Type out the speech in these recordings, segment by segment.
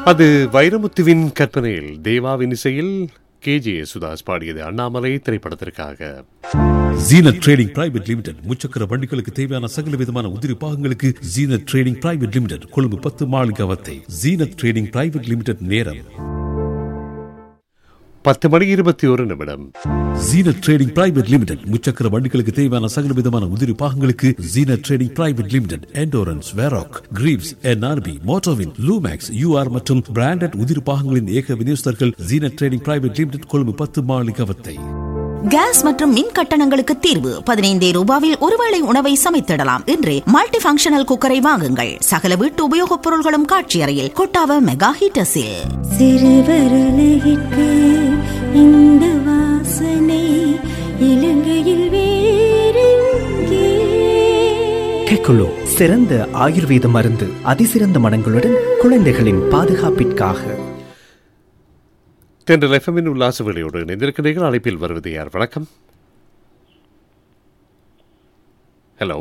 அது வைரமுத்துவின் கற்பனையில் தேவாவின் இசையில் கே ஜே சுதாஸ் பாடியது அண்ணாமலை திரைப்படத்திற்காக ஜீனத் ட்ரேடிங் பிரைவேட் லிமிடெட் முச்சக்கர வண்டிகளுக்கு தேவையான சகல விதமான உதிரி பாகங்களுக்கு Zeenath trading private limited Colombo பத்து Maligawatte Zeenath trading private limited நேரம் பத்து மணி இருபத்தி ஒரு நிமிடம் ஜீனத் ட்ரேடிங் பிரைவேட் லிமிடெட் முச்சக்கர வண்டிகளுக்கு தேவையான சகல விதமான உதிரி பாகங்களுக்கு Zeenath trading private limited Endurance Varroc Greaves NRB மோட்டோவின் லூமேக்ஸ் யூஆர் மற்றும் பிராண்டட் உதிரி பாகங்களின் ஏக விநியோகஸ்தர்கள் Zeenath trading private limited Colombo பத்து மாளிகவத்தை கேஸ் மற்றும் மின் கட்டணங்களுக்கு தீர்வு பதினைந்தே ரூபாவில் ஒருவேளை உணவை சமைத்திடலாம் இன்றே மல்டி ஃபங்க்ஷனல் குக்கரை வாங்குங்கள் சகல வீட்டு உபயோகப் பொருள்களும் காட்சி அறையில் கொட்டாவ மெகா ஹீட்டர்ஸில் சிறுவருலகிற்கு இந்த வாசனை இலங்கையில் வேறெங்கே கெக்குலு சிறந்த ஆயுர்வேத மருந்து அதிசிறந்த மனங்களுடன் குழந்தைகளின் பாதுகாப்பிற்காக தென்றல் எஃப்எம்மின் உல்லாச வேலையோடு இணைந்திருக்கிறீர்கள் அழைப்பில் வருவது யார் வணக்கம் ஹலோ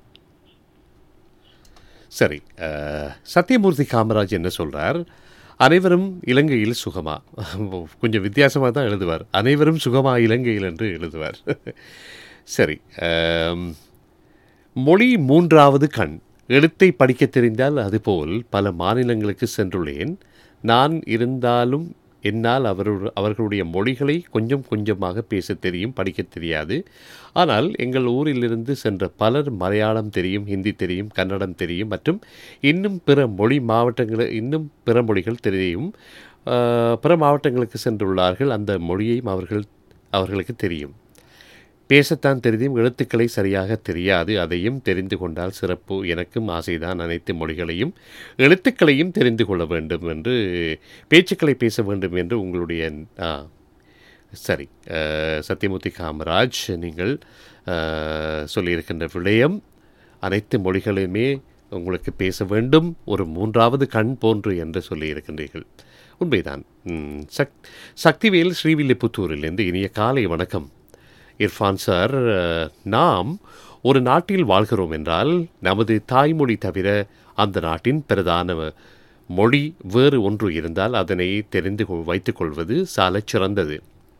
சரி அஹ், சத்யமூர்த்தி காமராஜ் என்ன சொல்றார் அனைவரும் இலங்கையில் சுகமா கொஞ்சம் வித்தியாசமாக தான் எழுதுவார் அனைவரும் சுகமா இலங்கையில் என்று எழுதுவார் சரி அம், மொழி மூன்றாவது கண் எழுத்தை படிக்கத் தெரிந்தால் அதுபோல் பல மாநிலங்களுக்கு சென்றுள்ளேன் நான் இருந்தாலும் என்னால் அவரு அவர்களுடைய மொழிகளை கொஞ்சம் கொஞ்சமாக பேசத் தெரியும் படிக்கத் தெரியாது ஆனால் எங்கள் ஊரிலிருந்து சென்ற பலர் மலையாளம் தெரியும் ஹிந்தி தெரியும் கன்னடம் தெரியும் மற்றும் இன்னும் பிற மொழி மாவட்டங்கள் இன்னும் பிற மொழிகள் தெரியும் ஆஹ், பிற மாவட்டங்களுக்கு சென்றுள்ளார்கள் அந்த மொழியையும் அவர்கள் அவர்களுக்கு தெரியும் பேசத்தான் தெரியும் எழுத்துக்களை சரியாக தெரியாது அதையும் தெரிந்து கொண்டால் சிறப்பு எனக்கும் ஆசைதான் அனைத்து மொழிகளையும் எழுத்துக்களையும் தெரிந்து கொள்ள வேண்டும் என்று பேச்சுக்களை பேச வேண்டும் என்று உங்களுடைய ஆ, சரி அஹ், சத்யமூர்த்தி காமராஜ் நீங்கள் அஹ், சொல்லியிருக்கின்ற விடயம் அனைத்து மொழிகளையுமே உங்களுக்கு பேச வேண்டும் ஒரு மூன்றாவது கண் போன்று என்று சொல்லியிருக்கின்றீர்கள் உண்மைதான் ம், சக் சக்திவேல் ஸ்ரீவில்லிபுத்தூரிலிருந்து இனிய காலை வணக்கம் இர்ஃபான் சார் அஹ், நாம் ஒரு நாட்டில் வாழ்கிறோம் என்றால் நமது தாய்மொழி தவிர அந்த நாட்டின் பிரதான மொழி வேறு ஒன்று இருந்தால் அதனை தெரிந்து கொள் வைத்துக் கொள்வது சாலச் சிறந்தது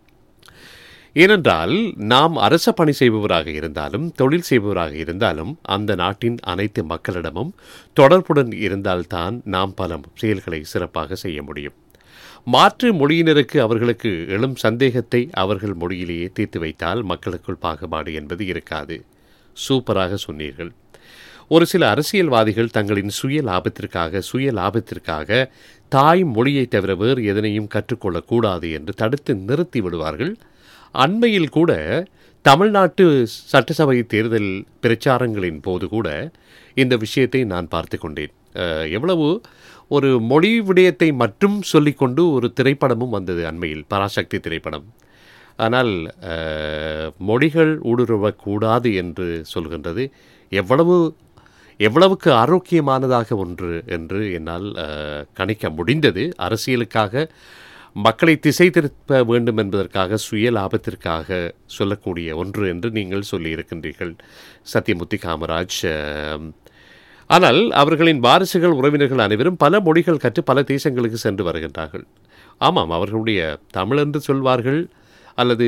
ஏனென்றால் நாம் அரச பணி செய்பவராக இருந்தாலும் தொழில் செய்பவராக இருந்தாலும் அந்த நாட்டின் அனைத்து மக்களிடமும் தொடர்புடன் இருந்தால்தான் நாம் பல செயல்களை சிறப்பாக செய்ய முடியும் மாற்று மொழியினருக்கு அவர்களுக்கு எழும் சந்தேகத்தை அவர்கள் மொழியிலேயே தீர்த்து வைத்தால் மக்களுக்குள் பாகுபாடு என்பது இருக்காது சூப்பராக சொன்னீர்கள் ஒரு சில அரசியல்வாதிகள் தங்களின் சுய லாபத்திற்காக சுய லாபத்திற்காக தாய் மொழியை தவிர வேறு எதனையும் கற்றுக்கொள்ளக்கூடாது என்று தடுத்து நிறுத்தி விடுவார்கள் அண்மையில் கூட தமிழ்நாட்டு சட்டசபை தேர்தல் பிரச்சாரங்களின் போது கூட இந்த விஷயத்தை நான் பார்த்து கொண்டேன் அஹ், எவ்வளவு ஒரு மொழி விடயத்தை மட்டும் சொல்லிக்கொண்டு ஒரு திரைப்படமும் வந்தது அண்மையில் பராசக்தி திரைப்படம் ஆனால் அஹ், மொழிகள் ஊடுருவக்கூடாது என்று சொல்கின்றது எவ்வளவு எவ்வளவுக்கு ஆரோக்கியமானதாக ஒன்று என்று என்னால் அஹ், கணிக்க முடிந்தது அரசியலுக்காக மக்களை திசை திருப்ப வேண்டும் என்பதற்காக சுய லாபத்திற்காக சொல்லக்கூடிய ஒன்று என்று நீங்கள் சொல்லியிருக்கின்றீர்கள் சத்யமூர்த்தி காமராஜ் அஹ், ஆனால் அவர்களின் வாரிசுகள் உறவினர்கள் அனைவரும் பல மொழிகள் கற்று பல தேசங்களுக்கு சென்று வருகின்றார்கள் ஆமாம் அவர்களுடைய தமிழ் என்று சொல்வார்கள் அல்லது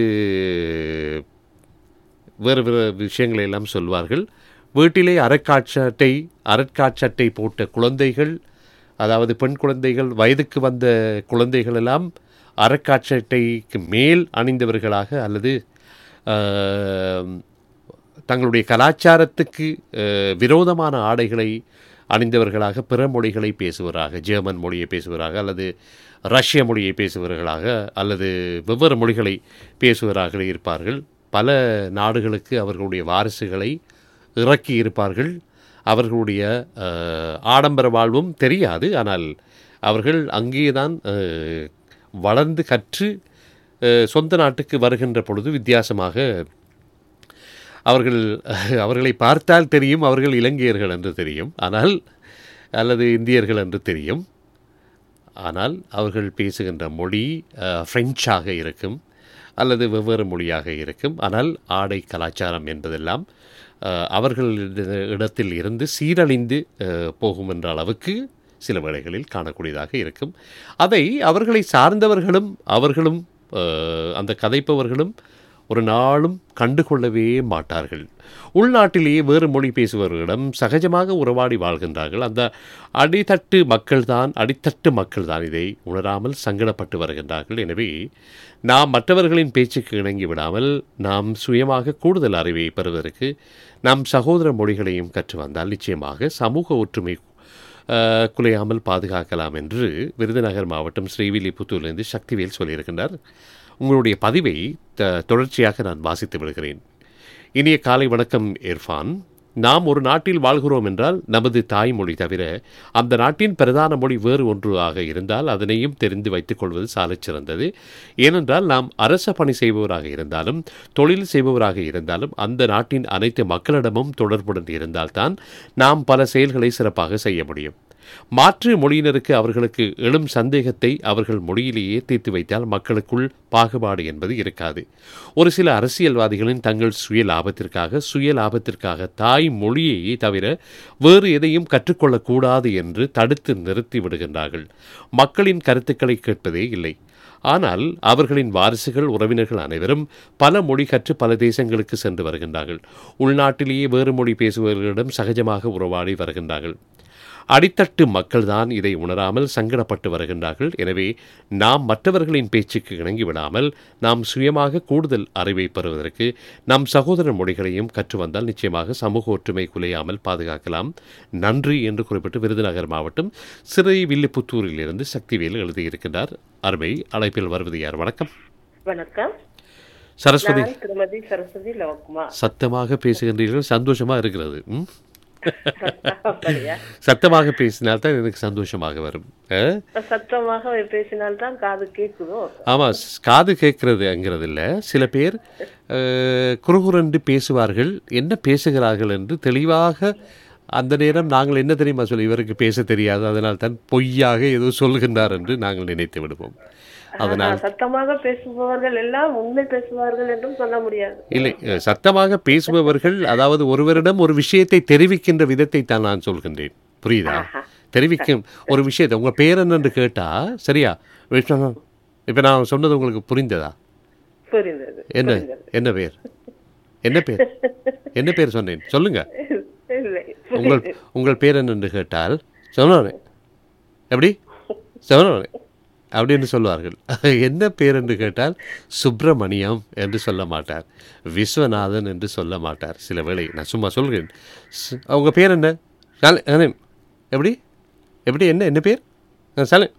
வேறு வேறு விஷயங்களை எல்லாம் சொல்வார்கள் வீட்டிலே அரைக்காட்சட்டை அரைக்காட்சட்டை போட்ட குழந்தைகள் அதாவது பெண் குழந்தைகள் வயதுக்கு வந்த குழந்தைகள் எல்லாம் அரைக்காட்சட்டைக்கு மேல் அணிந்தவர்களாக அல்லது ஆஹ், தங்களுடைய கலாச்சாரத்துக்கு அஹ், விரோதமான ஆடைகளை அணிந்தவர்களாக பிற மொழிகளை பேசுவராக ஜெர்மன் மொழியை பேசுவராக அல்லது ரஷ்ய மொழியை பேசுபவர்களாக அல்லது வெவ்வேறு மொழிகளை பேசுவராக இருப்பார்கள் பல நாடுகளுக்கு அவர்களுடைய வாரிசுகளை இறக்கி இருப்பார்கள் அவர்களுடைய அஹ், ஆடம்பர வாழ்வும் தெரியாது ஆனால் அவர்கள் அங்கேதான் அஹ், வளர்ந்து கற்று அஹ், சொந்த நாட்டுக்கு வருகின்ற பொழுது வித்தியாசமாக அவர்கள் அவர்களை பார்த்தால் தெரியும் அவர்கள் இலங்கையர்கள் என்று தெரியும் ஆனால் அல்லது இந்தியர்கள் என்று தெரியும் ஆனால் அவர்கள் பேசுகின்ற மொழி அஹ், பிரெஞ்சாக இருக்கும் அல்லது வெவ்வேறு மொழியாக இருக்கும் ஆனால் ஆடை கலாச்சாரம் என்பதெல்லாம் அஹ், அவர்கள் இடத்தில் இருந்து சீரழிந்து அஹ், போகும் என்ற அளவுக்கு சில வேளைகளில் காணக்கூடியதாக இருக்கும் அதை அவர்களை சார்ந்தவர்களும் அவர்களும் அஹ், அந்த கதைப்பவர்களும் ஒரு நாளும் கண்டுகொள்ளவே மாட்டார்கள் உள்நாட்டிலேயே வேறு மொழி பேசுபவர்களிடம் சகஜமாக உறவாடி வாழ்கின்றார்கள் அந்த அடித்தட்டு மக்கள்தான் அடித்தட்டு மக்கள்தான் இதை உணராமல் சங்கடப்பட்டு வருகின்றார்கள் எனவே நாம் மற்றவர்களின் பேச்சுக்கு இணங்கி விடாமல் நாம் சுயமாக கூடுதல் அறிவை பெறுவதற்கு நாம் சகோதர மொழிகளையும் கற்று வந்தால் நிச்சயமாக சமூக ஒற்றுமை அஹ், குலையாமல் பாதுகாக்கலாம் என்று விருதுநகர் மாவட்டம் ஸ்ரீவில்லிபுத்தூரிலிருந்து சக்திவேல் சொல்லியிருக்கின்றார் உங்களுடைய பதிவை த- தொடர்ச்சியாக நான் வாசித்து விடுகிறேன் இனிய காலை வணக்கம் இர்ஃபான் நாம் ஒரு நாட்டில் வாழ்கிறோம் என்றால் நமது தாய்மொழி தவிர அந்த நாட்டின் பிரதான மொழி வேறு ஒன்று ஆக இருந்தால் அதனையும் தெரிந்து வைத்துக் கொள்வது சாலச் சிறந்தது ஏனென்றால் நாம் அரச பணி செய்பவராக இருந்தாலும் தொழில் செய்பவராக இருந்தாலும் அந்த நாட்டின் அனைத்து மக்களிடமும் தொடர்புடன் இருந்தால்தான் நாம் பல செயல்களை சிறப்பாக செய்ய முடியும் மாற்று மொழியினருக்கு அவர்களுக்கு எழும் சந்தேகத்தை அவர்கள் மொழியிலேயே தீர்த்து வைத்தால் மக்களுக்குள் பாகுபாடு என்பது இருக்காது ஒரு சில அரசியல்வாதிகளின் தங்கள் சுய லாபத்திற்காக சுய லாபத்திற்காக தாய் மொழியை தவிர வேறு எதையும் கற்றுக்கொள்ளக்கூடாது என்று தடுத்து நிறுத்தி விடுகின்றார்கள் மக்களின் கருத்துக்களை கேட்பதே இல்லை ஆனால் அவர்களின் வாரிசுகள் உறவினர்கள் அனைவரும் பல மொழி கற்று பல தேசங்களுக்கு சென்று வருகின்றார்கள் உள்நாட்டிலேயே வேறு மொழி பேசுபவர்களிடம் சகஜமாக உறவாடி வருகின்றார்கள் அடித்தட்டு மக்கள்தான் இதை உணராமல் சங்கடப்பட்டு வருகின்றார்கள் எனவே நாம் மற்றவர்களின் பேச்சுக்கு இணங்கி விடாமல் நாம் சுயமாக கூடுதல் அறிவை பெறுவதற்கு நம் சகோதர மொழிகளையும் கற்று வந்தால் நிச்சயமாக சமூக ஒற்றுமை குலையாமல் பாதுகாக்கலாம் நன்றி என்று குறிப்பிட்டு விருதுநகர் மாவட்டம் சிறை வில்லிபுத்தூரிலிருந்து சக்திவேல் எழுதியிருக்கின்றார் அருமை அழைப்பில் வருவது யார் வணக்கம் வணக்கம் சரஸ்வதி நான் திருமதி சரஸ்வதி லவகுமார் சத்தமாக பேசுகின்றீர்கள் சந்தோஷமா இருக்கிறது ம்? அப்படியா சத்தமாக பேசினால் தான் எனக்கு சந்தோஷமாக வரும் ஆ? சத்தமாக பேசினால்தான் காது கேக்குதோ ஆமாம் காது கேட்கறதுங்கிறது இல்லை சில பேர் அஹ், குறுகுரண்டு பேசுவார்கள் என்ன பேசுகிறார்கள் என்று தெளிவாக அந்த நேரம் நாங்கள் என்ன தெரியுமா சொல்லி இவருக்கு பேச தெரியாது அதனால் தான் பொய்யாக ஏதோ சொல்கின்றார் என்று நாங்கள் நினைத்து விடுவோம் அதனால் ஆஹ், சத்தமாக பேசுபவர்கள் எல்லாம் உண்மை பேசுவார்கள் என்றும் சொல்ல முடியாது இல்லை அஹ், சத்தமாக பேசுபவர்கள் அதாவது ஒருவரிடம் ஒரு விஷயத்தை தெரிவிக்கின்ற விதத்தை தான் நான் சொல்கின்றேன் புரியுதா தெரிவிக்கும் ஒரு விஷயத்தை உங்கள் பேர் என்னன்னு கேட்டா சரியா விஷ்ணு இப்போ நான் சொன்னது உங்களுக்கு புரிந்ததா புரிந்தது என்ன புரிந்தது. என்ன பேர் என்ன பேர் என்ன பேர் சொன்னேன் சொல்லுங்க இல்லை உங்கள் உங்கள் பேர் என்னென்று கேட்டால் சொன்னோனே எப்படி சொன்னோனே அப்படின்னு சொல்லுவார்கள் என்ன பேர் என்று கேட்டால் சுப்பிரமணியம் என்று சொல்ல மாட்டார் விஸ்வநாதன் என்று சொல்ல மாட்டார் சில வேளை நான் சும்மா சொல்கிறேன் சு- அவங்க பேர் என்ன சாலை அண்ணே, எப்படி எப்படி என்ன என்ன பேர் அஹ், சாலை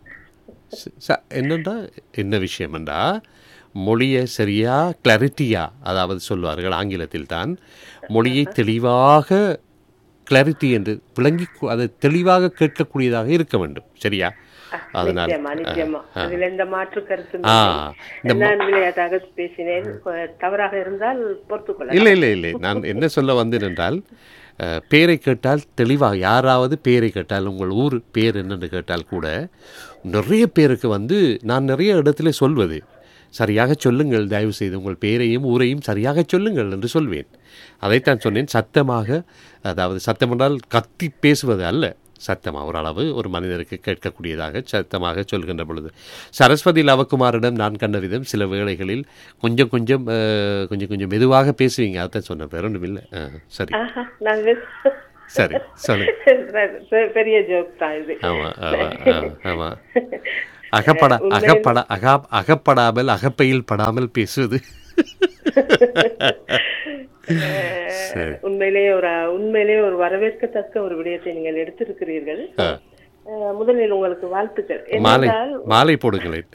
ச- ச- என்னண்டா என்ன விஷயம்டா மொழியை சரியா கிளாரிட்டியா அதாவது சொல்வார்கள் ஆங்கிலத்தில் தான் மொழியை தெளிவாக கிளாரிட்டி என்று விளங்கி கு- அதை தெளிவாக கேட்கக்கூடியதாக இருக்க வேண்டும் சரியா அதனால் நிச்சயமா நிச்சயமா அதில் எந்த மாற்று கருத்து ஆ இந்த நான் விளையாட்டாக பேசினேன் கொ- தவறாக இருந்தால் பொறுத்துக்கொள்ள இல்லை இல்லை இல்லை நான் என்ன சொல்ல வந்தேன் என்றால் அஹ், பேரை கேட்டால் தெளிவாக யாராவது பேரை கேட்டால் உங்கள் ஊர் பேர் என்னன்னு கேட்டால் கூட நிறைய பேருக்கு வந்து நான் நிறைய இடத்துல சொல்வது சரியாக சொல்லுங்கள் தயவு செய்து உங்கள் பேரையும் ஊரையும் சரியாக சொல்லுங்கள் என்று சொல்வேன் அதைத்தான் சொன்னேன் சத்தமாக அதாவது சத்தம் என்றால் கத்தி பேசுவது அல்ல சத்தமாக ஓரளவு ஒரு மனிதருக்கு கேட்கக்கூடியதாக சத்தமாக சொல்கின்ற பொழுது சரஸ்வதி லவகுமாரிடம் நான் கண்ட விதம் சில வேளைகளில் கொஞ்சம் கொஞ்சம் அஹ், கொஞ்சம் கொஞ்சம் மெதுவாக பேசுவீங்க அதான் சொன்னேன் வேற ஒன்றும் இல்லை அஹ், சரி ஆஹா, நான் வெ- சரி சொல்லுங்க பெ- பெரிய ஜோக் தான் இது ஆமாம் ஆமாம் ஆமாம் அகப்பட அகப்பட அகா அகப்படாமல் அகப்பையில் படாமல் பேசுவது சரி உண்மையிலேயே ஒரு உண்மையிலேயே ஒரு வரவேற்கத்தக்க ஒரு விடயத்தை நீங்கள் எடுத்திருக்கிறீர்கள் அஹ், முதலில் உங்களுக்கு வாழ்த்துக்கள் மாலை என்னென்றால் மாலை போடுங்களேன்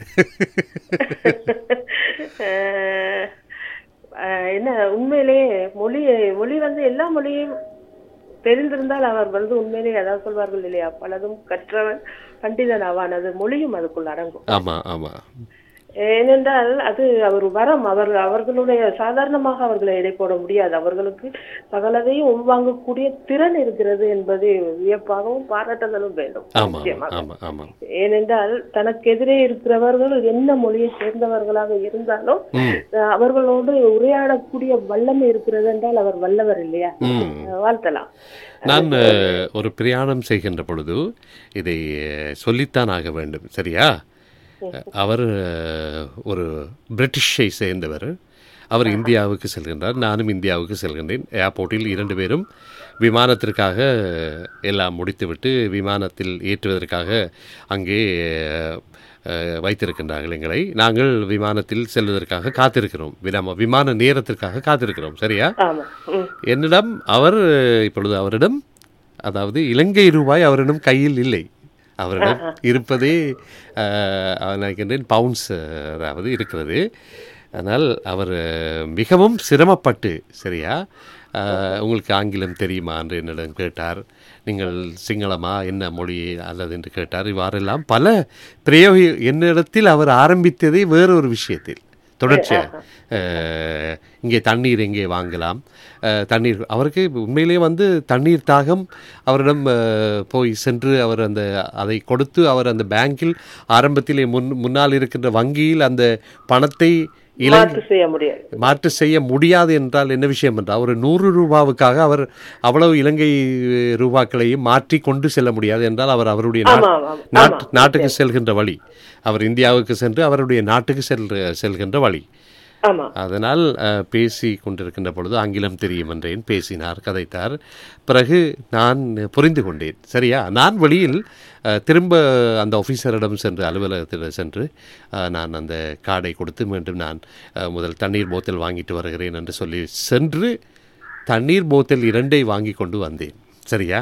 அஹ், அஹ், என்ன உண்மையிலேயே மொழி மொழி வந்து எல்லா மொழியும் தெரிந்திருந்தால் அவர் வந்து உண்மையிலேயே அதாவது சொல்வார்கள் இல்லையா பலதும் கற்றவன் பண்டிதன் ஆவான் அது மொழியும் அதுக்குள் அடங்கும் ஆமாம் ஆமாம் ஏனென்றால் அது அவர் வரம் அவர் அவர்களுடைய சாதாரணமாக அவர்களை எடை போட முடியாது அவர்களுக்கு சகலதையும் உள்வாங்கக்கூடிய திறன் இருக்கிறது என்பது வியப்பாகவும் பாராட்டுதலும் வேண்டும் ஆமாம் நிச்சயமாக. ஆமாம் ஆமாம் ஏனென்றால் தனக்கு எதிரே இருக்கிறவர்கள் என்ன மொழியை சேர்ந்தவர்களாக இருந்தாலும் ம் அஹ், அவர்களோடு உரையாடக்கூடிய வல்லமை இருக்கிறது என்றால் அவர் வல்லவர் இல்லையா ம் அஹ், வாழ்த்தலாம் நான் அஹ், ஒரு பிரயாணம் செய்கின்ற பொழுது இதை அஹ், சொல்லித்தான் ஆக வேண்டும் சரியா அவர் அஹ், ஒரு பிரிட்டிஷை சேர்ந்தவர் அவர் இந்தியாவுக்கு செல்கின்றார் நானும் இந்தியாவுக்கு செல்கின்றேன் ஏர்போர்ட்டில் இரண்டு பேரும் விமானத்திற்காக எல்லாம் முடித்துவிட்டு விமானத்தில் ஏற்றுவதற்காக அங்கே அஹ், அஹ், வைத்திருக்கின்றார்கள் எங்களை நாங்கள் விமானத்தில் செல்வதற்காக காத்திருக்கிறோம் விமான விமான நேரத்திற்காக காத்திருக்கிறோம் சரியா ஆமா ம். என்னிடம் அவர் இப்பொழுது அவரிடம் அதாவது இலங்கை ரூபாய் அவரிடம் கையில் இல்லை அவரிடம் இருப்பதே அஹ், நான் நினைக்கின்றேன் பவுன்ஸ் அதாவது இருக்கிறது ஆனால் அவர் அஹ், மிகவும் சிரமப்பட்டு சரியா அஹ், உங்களுக்கு ஆங்கிலம் தெரியுமா என்று என்னிடம் கேட்டார் நீங்கள் சிங்களமா என்ன மொழி அல்லது என்று கேட்டார் இவ்வாறெல்லாம் பல பிரயோக என்னிடத்தில் அவர் ஆரம்பித்ததே வேறொரு விஷயத்தில் தொடர்ச்சியாக அஹ், இங்கே தண்ணீர் எங்கே வாங்கலாம் அஹ், தண்ணீர் அவருக்கு உண்மையிலே வந்து தண்ணீர் தாகம் அவரிடம் அஹ், போய் சென்று அவர் அந்த அதை கொடுத்து அவர் அந்த பேங்கில் ஆரம்பத்திலே முன் முன்னால் இருக்கின்ற வங்கியில் அந்த பணத்தை இலங்கை மாற்று செய்ய முடியாது மாற்று செய்ய முடியாது என்றால் என்ன விஷயம் என்றால் ஒரு நூறு ரூபாவுக்காக அவர் அவ்வளவு இலங்கை ரூபாக்களையும் மாற்றி கொண்டு செல்ல முடியாது என்றால் அவர் அவருடைய நாட்- ஆமா, ஆமா, ஆமா. நாட்டு நாட்டுக்கு செல்கின்ற வழி அவர் இந்தியாவுக்கு சென்று அவருடைய நாட்டுக்கு செல் செல்கின்ற வழி ஆமா அதனால் அஹ், பேசி கொண்டிருக்கின்ற பொழுது ஆங்கிலம் தெரியும் என்றேன் பேசினார் கதைத்தார் பிறகு நான் புரிந்து கொண்டேன் சரியா நான் வெளியில் அஹ், திரும்ப அந்த ஆஃபீஸரிடம் சென்று அலுவலகத்தில் சென்று அஹ், நான் அந்த கார்டை கொடுத்து மீண்டும் நான் அஹ், முதல் தண்ணீர் போத்தல் வாங்கிட்டு வருகிறேன் என்று சொல்லி சென்று தண்ணீர் போத்தல் இரண்டை வாங்கி கொண்டு வந்தேன் சரியா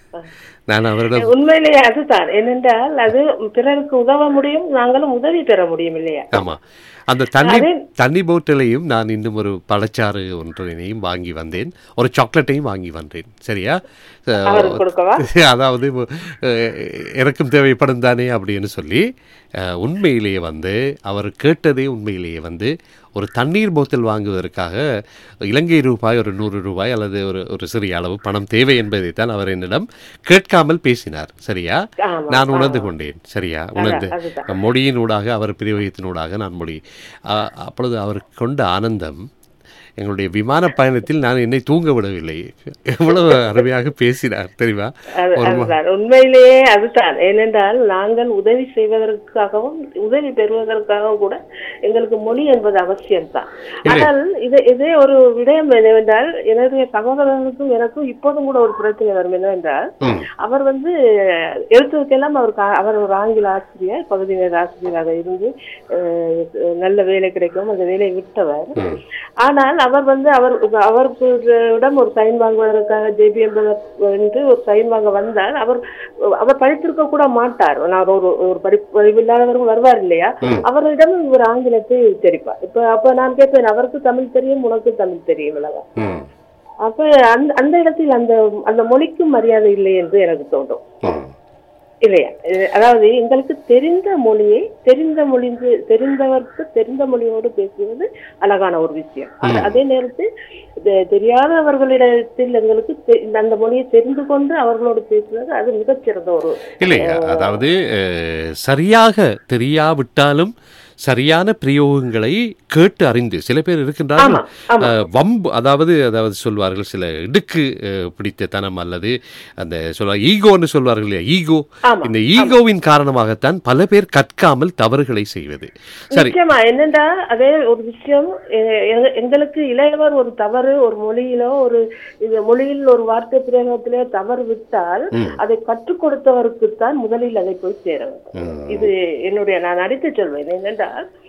நான் அவரிடம் உண்மையிலேயே அதுதான் ஏனென்றால் அது பிறருக்கு உதவ முடியும் நாங்களும் உதவி பெற முடியும் இல்லையா ஆமா அந்த தண்ணி தண்ணி போட்டலையும் நான் இன்னும் ஒரு பழச்சாறு ஒன்றினையும் வாங்கி வந்தேன் ஒரு சாக்லேட்டையும் வாங்கி வந்தேன் சரியா அவருக்கு கொடுக்கவா அதாவது அஹ், எனக்கும் தேவைப்படும் தானே அப்படின்னு சொல்லி அஹ், உண்மையிலேயே வந்து அவர் கேட்டதே உண்மையிலேயே வந்து ஒரு தண்ணீர் போத்தல் வாங்குவதற்காக இலங்கை ரூபாய் ஒரு நூறு ரூபாய் அல்லது ஒரு ஒரு சிறிய அளவு பணம் தேவை என்பதை தான் அவர் என்னிடம் கேட்காமல் பேசினார் சரியா ஆமா, நான் உணர்ந்து கொண்டேன் சரியா உணர்ந்து அதுதான். மொழியினூடாக அவர் பிரயோகத்தினூடாக நான் மொழி அ- அப்பொழுது அவர் கொண்ட ஆனந்தம் எங்களுடைய விமான பயணத்தில் நான் என்னை தூங்க விடவில்லை எவ்வளவு அருமையாக பேசினார் தெரியுமா அது ஒரு ம- அதுதான் உண்மையிலேயே அதுதான் ஏனென்றால் நாங்கள் உதவி செய்வதற்காகவும் உதவி பெறுவதற்காகவும் கூட எங்களுக்கு மொழி என்பது அவசியம்தான் ஆனால் இது இதே ஒரு விடயம் என்னவென்றால் என்னுடைய சகோதரனுக்கும் எனக்கும் இப்போதும் கூட ஒரு பிரச்சனை வரும் என்னவென்றால் ம். அவர் வந்து எழுத்துக்கெல்லாம் அவர் கா- அவர் ஒரு ஆங்கில ஆசிரியர் பகுதி நேர ஆசிரியராக இருந்து அஹ், நல்ல வேலை கிடைக்கும் அந்த வேலையை விட்டவர் ஆனால் அவர் வந்து அவர் அவர்களிடம் ஒரு சைன் வாங்குவதற்காக ஜேபி என்று ஒரு சைன் வாங்க வந்தால் அவர் அவர் படித்திருக்க கூட மாட்டார் நான் ஒரு ஒரு படிப்பு படிப்பில்லாதவரும் வருவார் இல்லையா அவரிடம் இவர் ஆங்கிலத்தை உச்சரிப்பார் இப்ப அப்ப நான் கேட்பேன் அவருக்கு தமிழ் தெரியும் உனக்கு தமிழ் தெரியும் அல்லவா ம். அப்ப அந்த அந்த இடத்தில் அந்த அந்த மொழிக்கு மரியாதை இல்லை என்று எனக்கு தோன்றும் ம். இல்லையா இது- அதாவது எங்களுக்கு தெரிந்த மொழியை தெரிந்த மொழி தெரிந்தவருக்கு தெரிந்த மொழியோடு பேசுவது அழகான ஒரு விஷயம் அது- அதே நேரத்தில் தெ- தெரியாதவர்களிடத்தில் எங்களுக்கு தெ- அந்த மொழியை தெரிந்து கொண்டு அவர்களோடு பேசுவது அது மிகச்சிறந்த ஒரு இல்லை அதாவது அஹ், சரியாக தெரியாவிட்டாலும் சரியான பிரயோகங்களை கேட்டு அறிந்து சில பேர் இருக்கின்றார்கள் ஆமா, ஆமா. அஹ், வம்பு அதாவது அதாவது சொல்வார்கள் சில இடுக்கு அஹ், பிடித்த தனம் அல்லது அந்த சொல்வார் ஈகோன்னு சொல்வார்கள் இல்லையா ஈகோ ஆமா, இந்த ஈகோவின் காரணமாகத்தான் பல பேர் கற்காமல் தவறுகளை செய்வது சரி நிச்சயமா என்னண்டா அதே ஒரு விஷயம் எ- எங்க- எங்களுக்கு இளையவர் ஒரு தவறு ஒரு மொழியிலோ ஒரு இது மொழியில் ஒரு வார்த்தை பிரயோகத்திலே தவறு விட்டால் அதை கற்றுக் கொடுத்தவருக்குத்தான் முதலில் அதை போய் சேர வேண்டும் இது என்னுடைய நான் அடித்து சொல்வேன் என்னென்றால்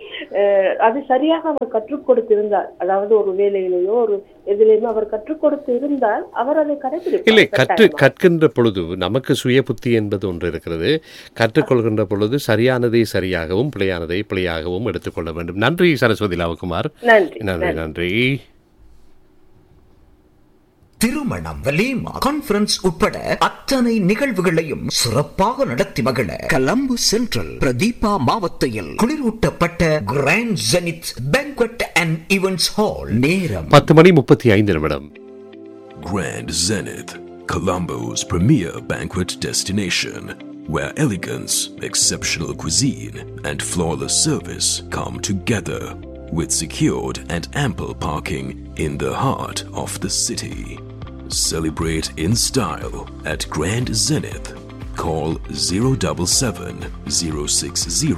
அஹ், அது சரியாக அவர் கற்றுக் கொடுத்திருந்தார் அதாவது ஒரு வேலையிலேயோ ஒரு எதிலையுமே அவர் கற்றுக் கொடுத்து இருந்தால் அவர் அதை இல்லை கடைபிடிப்பார் கற்று கட்டாயமா. கற்கின்ற பொழுது நமக்கு சுய புத்தி என்பது ஒன்று இருக்கிறது கற்றுக்கொள்கின்ற பொழுது சரியானதை சரியாகவும் பிழையானதை பிழையாகவும் எடுத்துக்கொள்ள வேண்டும் நன்றி சரஸ்வதி லாவகுமார் நன்றி நன்றி நன்றி திருமணம் வலீமா கான்பரன்ஸ் உட்பட அத்தனை நிகழ்வுகளையும் சிறப்பாக நடத்தி மகிழ கலம்பு சென்ட்ரல் பிரதீபா மாவத்தையில் குளிரூட்டப்பட்ட grand Zenith banquet and events hall நேரம் பத்து மணி முப்பத்தி ஐந்து நிமிடம் Grand Zenith, Colombo's premier banquet destination, where elegance, exceptional cuisine, and flawless service come together, with secured and ample parking in the heart of the city. Celebrate in style at Grand Zenith. Call 077 060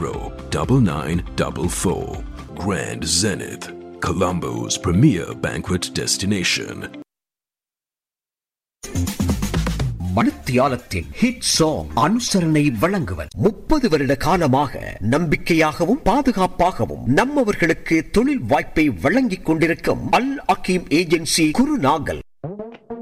9944. Grand Zenith, Colombo's premier banquet destination. மணித்தியாலத்தின் hit song அனுசரணை வழங்குவர் முப்பது வருட காலமாக நம்பிக்கையாகவும் பாதுகாப்பாகவும் நம்மவர்களுக்கு தொழில் வாய்ப்பை வழங்கிக் கொண்டிருக்கும் அல் அகீம் ஏஜென்சி குருநாகல்